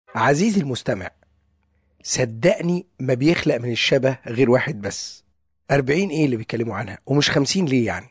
عزيزي المستمع صدقني ما بيخلق من الشبه غير واحد بس أربعين ايه اللي بيتكلموا عنها ومش خمسين ليه يعني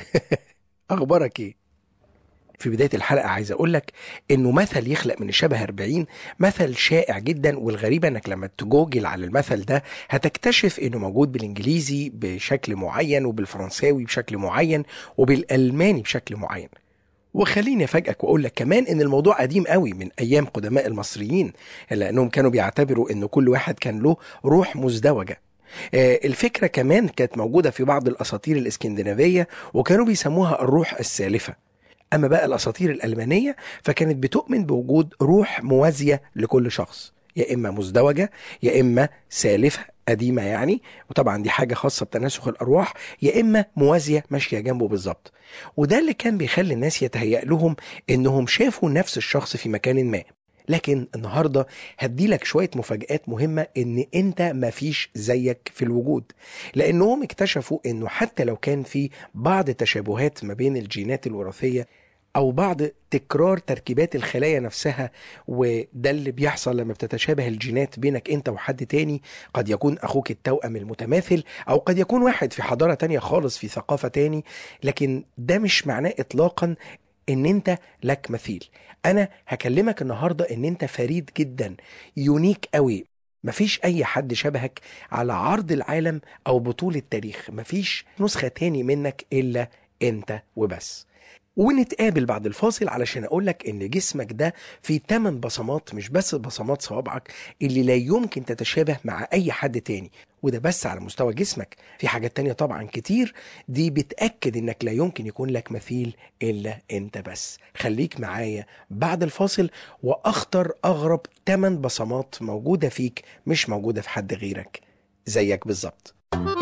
اخبارك ايه في بداية الحلقة عايز أقول لك إنه مثل يخلق من الشبه 40 مثل شائع جدا والغريبة إنك لما تجوجل على المثل ده هتكتشف إنه موجود بالإنجليزي بشكل معين وبالفرنساوي بشكل معين وبالألماني بشكل معين وخليني افاجئك واقول لك كمان ان الموضوع قديم قوي من ايام قدماء المصريين الا انهم كانوا بيعتبروا ان كل واحد كان له روح مزدوجه آه، الفكره كمان كانت موجوده في بعض الاساطير الاسكندنافيه وكانوا بيسموها الروح السالفه اما بقى الاساطير الالمانيه فكانت بتؤمن بوجود روح موازيه لكل شخص يا اما مزدوجه يا اما سالفه قديمه يعني وطبعا دي حاجه خاصه بتناسخ الارواح يا اما موازيه ماشيه جنبه بالظبط وده اللي كان بيخلي الناس يتهيأ لهم انهم شافوا نفس الشخص في مكان ما لكن النهارده هديلك شويه مفاجآت مهمه ان انت مفيش زيك في الوجود لانهم اكتشفوا انه حتى لو كان في بعض تشابهات ما بين الجينات الوراثيه او بعض تكرار تركيبات الخلايا نفسها وده اللي بيحصل لما بتتشابه الجينات بينك انت وحد تاني قد يكون اخوك التوأم المتماثل او قد يكون واحد في حضارة تانية خالص في ثقافة تاني لكن ده مش معناه اطلاقا ان انت لك مثيل انا هكلمك النهاردة ان انت فريد جدا يونيك قوي مفيش اي حد شبهك على عرض العالم او بطول التاريخ مفيش نسخة تاني منك الا انت وبس ونتقابل بعد الفاصل علشان اقولك ان جسمك ده فيه 8 بصمات مش بس بصمات صوابعك اللي لا يمكن تتشابه مع اي حد تاني وده بس على مستوى جسمك في حاجات تانية طبعا كتير دي بتأكد انك لا يمكن يكون لك مثيل الا انت بس خليك معايا بعد الفاصل واخطر اغرب 8 بصمات موجودة فيك مش موجودة في حد غيرك زيك بالظبط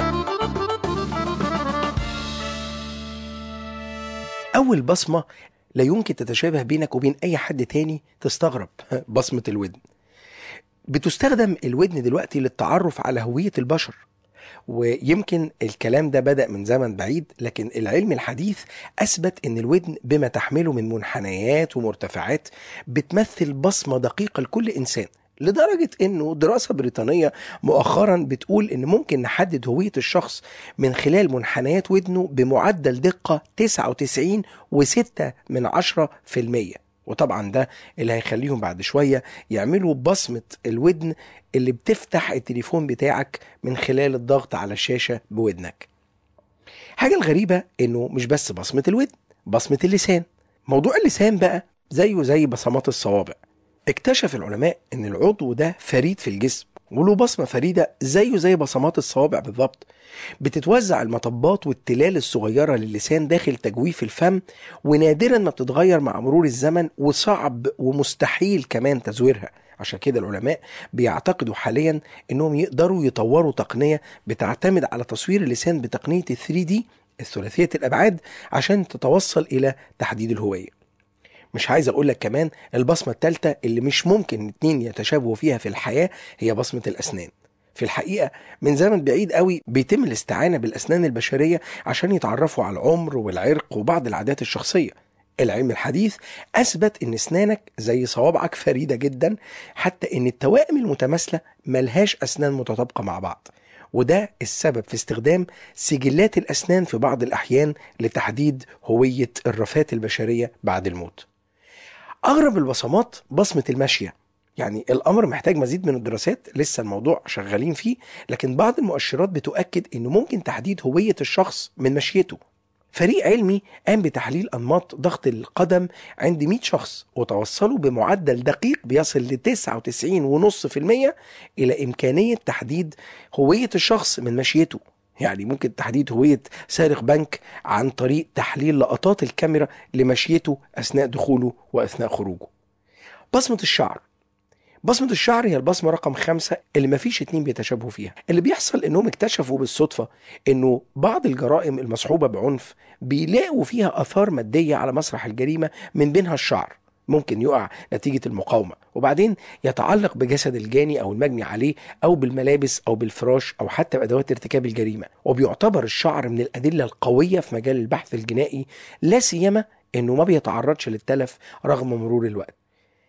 أول بصمة لا يمكن تتشابه بينك وبين أي حد تاني تستغرب بصمة الودن بتستخدم الودن دلوقتي للتعرف على هوية البشر ويمكن الكلام ده بدأ من زمن بعيد لكن العلم الحديث أثبت أن الودن بما تحمله من منحنيات ومرتفعات بتمثل بصمة دقيقة لكل إنسان لدرجة انه دراسة بريطانية مؤخرا بتقول ان ممكن نحدد هوية الشخص من خلال منحنيات ودنه بمعدل دقة 99 و6 من عشرة في المية وطبعا ده اللي هيخليهم بعد شوية يعملوا بصمة الودن اللي بتفتح التليفون بتاعك من خلال الضغط على الشاشة بودنك حاجة الغريبة انه مش بس بصمة الودن بصمة اللسان موضوع اللسان بقى زيه زي بصمات الصوابع اكتشف العلماء ان العضو ده فريد في الجسم وله بصمة فريدة زيه زي بصمات الصوابع بالظبط بتتوزع المطبات والتلال الصغيرة للسان داخل تجويف الفم ونادرا ما بتتغير مع مرور الزمن وصعب ومستحيل كمان تزويرها عشان كده العلماء بيعتقدوا حاليا انهم يقدروا يطوروا تقنية بتعتمد على تصوير اللسان بتقنية ال 3 دي الثلاثية الأبعاد عشان تتوصل إلى تحديد الهوية مش عايز اقول لك كمان البصمه الثالثه اللي مش ممكن اتنين يتشابهوا فيها في الحياه هي بصمه الاسنان في الحقيقه من زمن بعيد قوي بيتم الاستعانه بالاسنان البشريه عشان يتعرفوا على العمر والعرق وبعض العادات الشخصيه العلم الحديث اثبت ان اسنانك زي صوابعك فريده جدا حتى ان التوائم المتماثله ملهاش اسنان متطابقه مع بعض وده السبب في استخدام سجلات الاسنان في بعض الاحيان لتحديد هويه الرفات البشريه بعد الموت اغرب البصمات بصمه المشيه يعني الامر محتاج مزيد من الدراسات لسه الموضوع شغالين فيه لكن بعض المؤشرات بتؤكد انه ممكن تحديد هويه الشخص من مشيته فريق علمي قام بتحليل انماط ضغط القدم عند 100 شخص وتوصلوا بمعدل دقيق بيصل ل 99.5% الى امكانيه تحديد هويه الشخص من مشيته يعني ممكن تحديد هوية سارق بنك عن طريق تحليل لقطات الكاميرا لمشيته أثناء دخوله وأثناء خروجه بصمة الشعر بصمة الشعر هي البصمة رقم خمسة اللي مفيش اتنين بيتشابهوا فيها اللي بيحصل انهم اكتشفوا بالصدفة انه بعض الجرائم المصحوبة بعنف بيلاقوا فيها اثار مادية على مسرح الجريمة من بينها الشعر ممكن يقع نتيجة المقاومة وبعدين يتعلق بجسد الجاني أو المجني عليه أو بالملابس أو بالفراش أو حتى بأدوات ارتكاب الجريمة وبيعتبر الشعر من الأدلة القوية في مجال البحث الجنائي لا سيما أنه ما بيتعرضش للتلف رغم مرور الوقت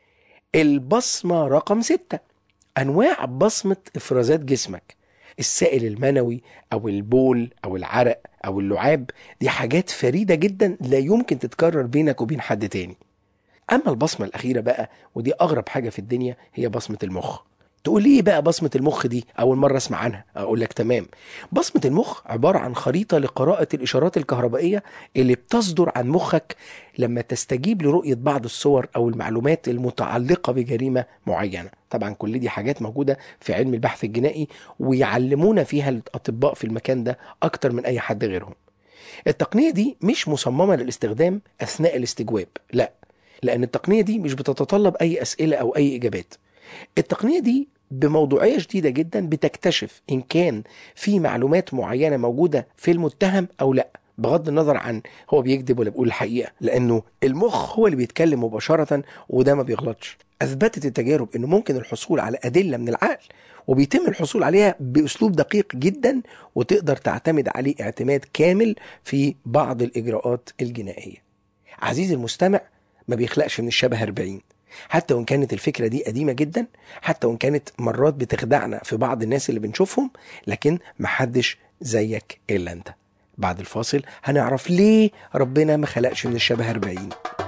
البصمة رقم ستة أنواع بصمة إفرازات جسمك السائل المنوي أو البول أو العرق أو اللعاب دي حاجات فريدة جدا لا يمكن تتكرر بينك وبين حد تاني أما البصمة الأخيرة بقى ودي أغرب حاجة في الدنيا هي بصمة المخ تقول لي ايه بقى بصمة المخ دي؟ أول مرة أسمع عنها، أقول لك تمام. بصمة المخ عبارة عن خريطة لقراءة الإشارات الكهربائية اللي بتصدر عن مخك لما تستجيب لرؤية بعض الصور أو المعلومات المتعلقة بجريمة معينة. طبعا كل دي حاجات موجودة في علم البحث الجنائي ويعلمونا فيها الأطباء في المكان ده أكتر من أي حد غيرهم. التقنية دي مش مصممة للاستخدام أثناء الاستجواب، لا. لأن التقنية دي مش بتتطلب أي أسئلة أو أي إجابات. التقنية دي بموضوعية شديدة جدا بتكتشف إن كان في معلومات معينة موجودة في المتهم أو لا بغض النظر عن هو بيكذب ولا بيقول الحقيقة لأنه المخ هو اللي بيتكلم مباشرة وده ما بيغلطش أثبتت التجارب أنه ممكن الحصول على أدلة من العقل وبيتم الحصول عليها بأسلوب دقيق جدا وتقدر تعتمد عليه اعتماد كامل في بعض الإجراءات الجنائية عزيزي المستمع ما بيخلقش من الشبه 40 حتى وان كانت الفكره دي قديمه جدا حتى وان كانت مرات بتخدعنا في بعض الناس اللي بنشوفهم لكن محدش زيك الا انت بعد الفاصل هنعرف ليه ربنا ما خلقش من الشبه 40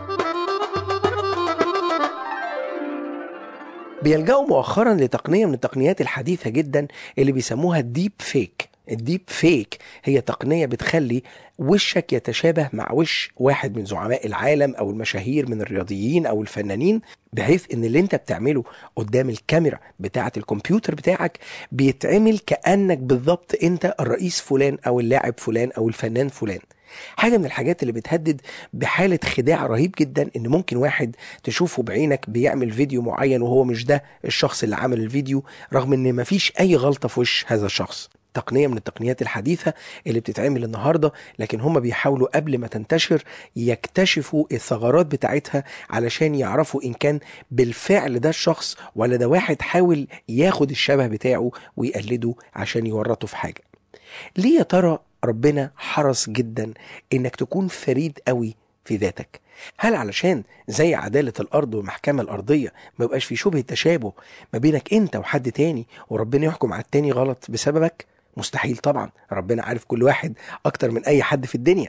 بيلجأوا مؤخرا لتقنية من التقنيات الحديثة جدا اللي بيسموها الديب فيك الديب فيك هي تقنية بتخلي وشك يتشابه مع وش واحد من زعماء العالم او المشاهير من الرياضيين او الفنانين بحيث ان اللي انت بتعمله قدام الكاميرا بتاعة الكمبيوتر بتاعك بيتعمل كأنك بالضبط انت الرئيس فلان او اللاعب فلان او الفنان فلان حاجه من الحاجات اللي بتهدد بحاله خداع رهيب جدا ان ممكن واحد تشوفه بعينك بيعمل فيديو معين وهو مش ده الشخص اللي عمل الفيديو رغم ان مفيش اي غلطه في وش هذا الشخص تقنيه من التقنيات الحديثه اللي بتتعمل النهارده لكن هم بيحاولوا قبل ما تنتشر يكتشفوا الثغرات بتاعتها علشان يعرفوا ان كان بالفعل ده الشخص ولا ده واحد حاول ياخد الشبه بتاعه ويقلده عشان يورطه في حاجه ليه يا ترى ربنا حرص جدا انك تكون فريد قوي في ذاتك هل علشان زي عدالة الأرض والمحكمة الأرضية ما يبقاش في شبه تشابه ما بينك أنت وحد تاني وربنا يحكم على التاني غلط بسببك مستحيل طبعا ربنا عارف كل واحد أكتر من أي حد في الدنيا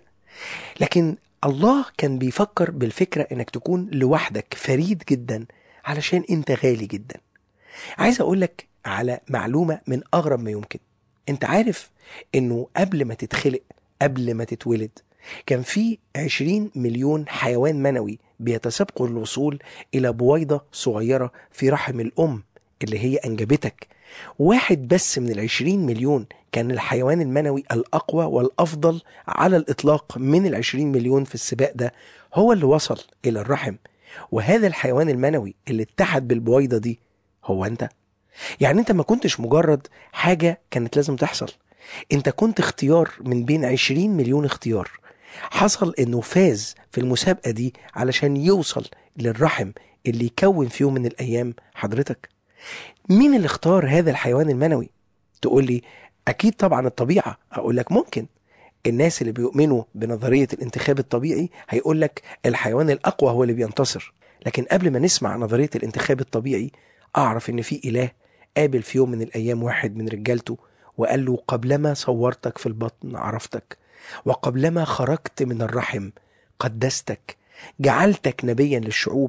لكن الله كان بيفكر بالفكرة انك تكون لوحدك فريد جدا علشان انت غالي جدا عايز اقولك على معلومة من اغرب ما يمكن انت عارف انه قبل ما تتخلق قبل ما تتولد كان في 20 مليون حيوان منوي بيتسابقوا الوصول الى بويضة صغيرة في رحم الام اللي هي انجبتك واحد بس من العشرين مليون كان الحيوان المنوي الأقوى والأفضل على الإطلاق من العشرين مليون في السباق ده هو اللي وصل إلى الرحم وهذا الحيوان المنوي اللي اتحد بالبويضة دي هو أنت يعني أنت ما كنتش مجرد حاجة كانت لازم تحصل أنت كنت اختيار من بين عشرين مليون اختيار حصل أنه فاز في المسابقة دي علشان يوصل للرحم اللي يكون في يوم من الأيام حضرتك مين اللي اختار هذا الحيوان المنوي تقول لي اكيد طبعا الطبيعه اقول لك ممكن الناس اللي بيؤمنوا بنظريه الانتخاب الطبيعي هيقول لك الحيوان الاقوى هو اللي بينتصر لكن قبل ما نسمع نظريه الانتخاب الطبيعي اعرف ان في اله قابل في يوم من الايام واحد من رجالته وقال له قبلما صورتك في البطن عرفتك وقبلما خرجت من الرحم قدستك جعلتك نبيا للشعوب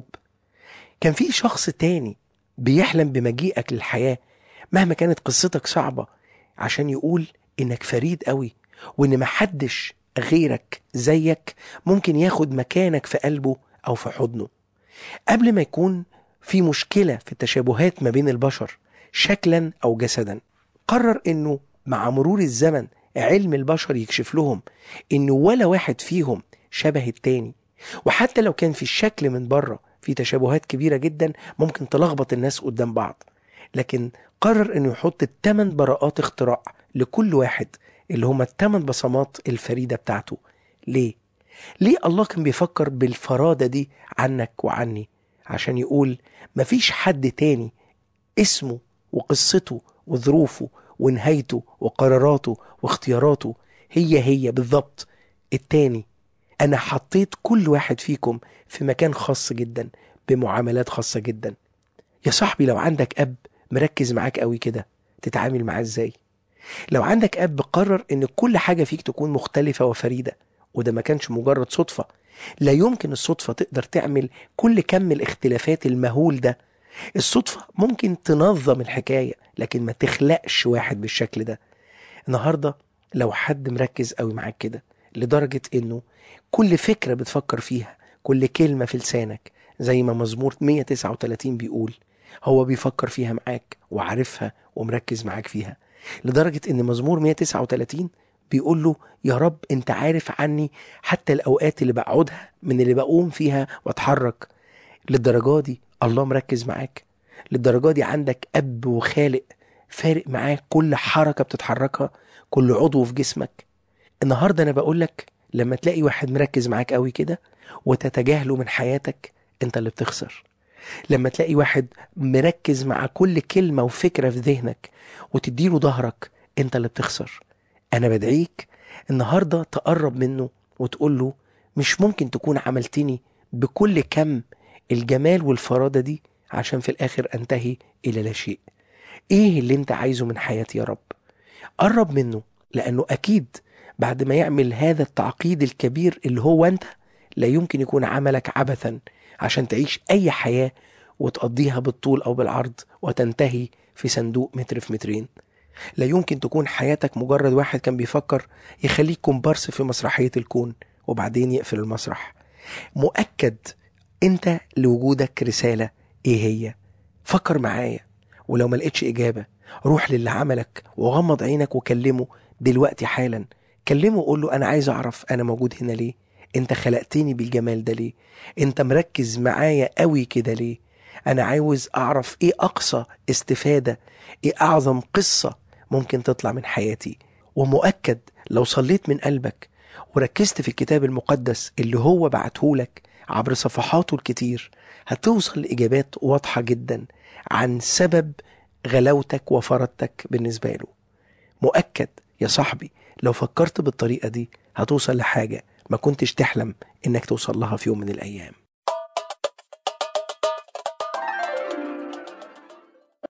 كان في شخص تاني بيحلم بمجيئك للحياة مهما كانت قصتك صعبة عشان يقول إنك فريد قوي وإن محدش غيرك زيك ممكن ياخد مكانك في قلبه أو في حضنه قبل ما يكون في مشكلة في التشابهات ما بين البشر شكلا أو جسدا قرر إنه مع مرور الزمن علم البشر يكشف لهم إنه ولا واحد فيهم شبه التاني وحتى لو كان في الشكل من بره في تشابهات كبيرة جدا ممكن تلخبط الناس قدام بعض لكن قرر انه يحط الثمان براءات اختراع لكل واحد اللي هما الثمان بصمات الفريدة بتاعته ليه؟ ليه الله كان بيفكر بالفرادة دي عنك وعني عشان يقول مفيش حد تاني اسمه وقصته وظروفه ونهايته وقراراته واختياراته هي هي بالظبط التاني انا حطيت كل واحد فيكم في مكان خاص جدا بمعاملات خاصة جدا يا صاحبي لو عندك اب مركز معاك قوي كده تتعامل معاه ازاي لو عندك اب قرر ان كل حاجه فيك تكون مختلفه وفريده وده ما كانش مجرد صدفه لا يمكن الصدفه تقدر تعمل كل كم الاختلافات المهول ده الصدفه ممكن تنظم الحكايه لكن ما تخلقش واحد بالشكل ده النهارده لو حد مركز قوي معاك كده لدرجه انه كل فكره بتفكر فيها كل كلمه في لسانك زي ما مزمور 139 بيقول هو بيفكر فيها معاك وعارفها ومركز معاك فيها لدرجة ان مزمور 139 بيقول له يا رب انت عارف عني حتى الاوقات اللي بقعدها من اللي بقوم فيها واتحرك للدرجة دي الله مركز معاك للدرجة دي عندك اب وخالق فارق معاك كل حركة بتتحركها كل عضو في جسمك النهاردة انا بقولك لما تلاقي واحد مركز معاك قوي كده وتتجاهله من حياتك انت اللي بتخسر لما تلاقي واحد مركز مع كل كلمة وفكرة في ذهنك وتديله ظهرك انت اللي بتخسر انا بدعيك النهاردة تقرب منه وتقول له مش ممكن تكون عملتني بكل كم الجمال والفرادة دي عشان في الاخر انتهي الى لا شيء ايه اللي انت عايزه من حياتي يا رب قرب منه لانه اكيد بعد ما يعمل هذا التعقيد الكبير اللي هو انت لا يمكن يكون عملك عبثا عشان تعيش اي حياه وتقضيها بالطول او بالعرض وتنتهي في صندوق متر في مترين لا يمكن تكون حياتك مجرد واحد كان بيفكر يخليك كومبارس في مسرحيه الكون وبعدين يقفل المسرح مؤكد انت لوجودك رساله ايه هي فكر معايا ولو ما لقيتش اجابه روح للي عملك وغمض عينك وكلمه دلوقتي حالا كلمه وقول له انا عايز اعرف انا موجود هنا ليه انت خلقتني بالجمال ده ليه انت مركز معايا قوي كده ليه انا عاوز اعرف ايه اقصى استفاده ايه اعظم قصه ممكن تطلع من حياتي ومؤكد لو صليت من قلبك وركزت في الكتاب المقدس اللي هو بعتهولك عبر صفحاته الكتير هتوصل لإجابات واضحة جدا عن سبب غلاوتك وفرادتك بالنسبة له مؤكد يا صاحبي لو فكرت بالطريقة دي هتوصل لحاجة ما كنتش تحلم إنك توصل لها في يوم من الأيام